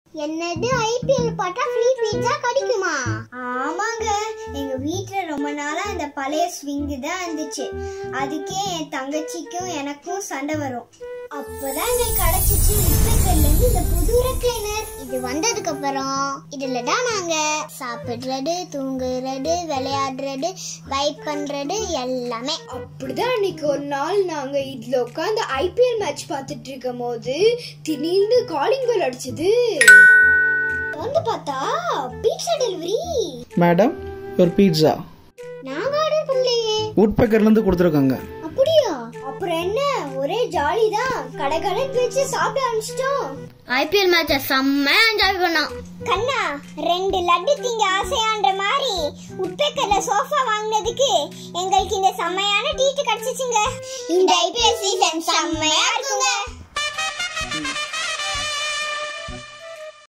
என்னது ஐபிஎல் பார்த்தா free pizza கிடைக்குமா ஆமாங்க எங்க வீட்ல ரொம்ப நாளா இந்த பழைய ஸ்விங்கு தான் இருந்துச்சு அதுக்கே என் தங்கச்சிக்கும் எனக்கும் சண்டை வரும் அப்பதான் எங்களுக்கு கிடைச்சிச்சு இப்பக்கல்ல இருந்து இந்த புது ரெக்லைனர் இது வந்ததுக்கு அப்புறம் இதுல தான் நாங்க சாப்பிடுறது தூங்குறது விளையாடுறது வைப் பண்றது எல்லாமே அப்படிதான் அன்னைக்கு ஒரு நாள் நாங்க இதுல உட்காந்து ஐபிஎல் மேட்ச் பார்த்துட்டு இருக்கும் போது திடீர்னு காலிங் பெல் அடிச்சது வந்து பார்த்தா பீட்சா டெலிவரி மேடம் ஒரு பீட்சா நாங்க ஆர்டர் பண்ணலையே உட்பேக்கர்லேருந்து கொடுத்துருக்காங்க அப்படியா அப்புறம் என்ன ஒரே ஜாலி தான் கடை கடன் வச்சு சாப்பிட ஆரம்பிச்சிட்டோம் ஐபிஎல் மேட்ச செம்ம என்ஜாய் பண்ணோம் கண்ணா ரெண்டு லட்டு திங்க ஆசையான்ற மாதிரி உட்பேக்கர்ல சோஃபா வாங்கினதுக்கு எங்களுக்கு இந்த செம்மையான டீட்டு கிடைச்சிச்சுங்க இந்த ஐபிஎல் சீசன் செம்மையா இருக்குங்க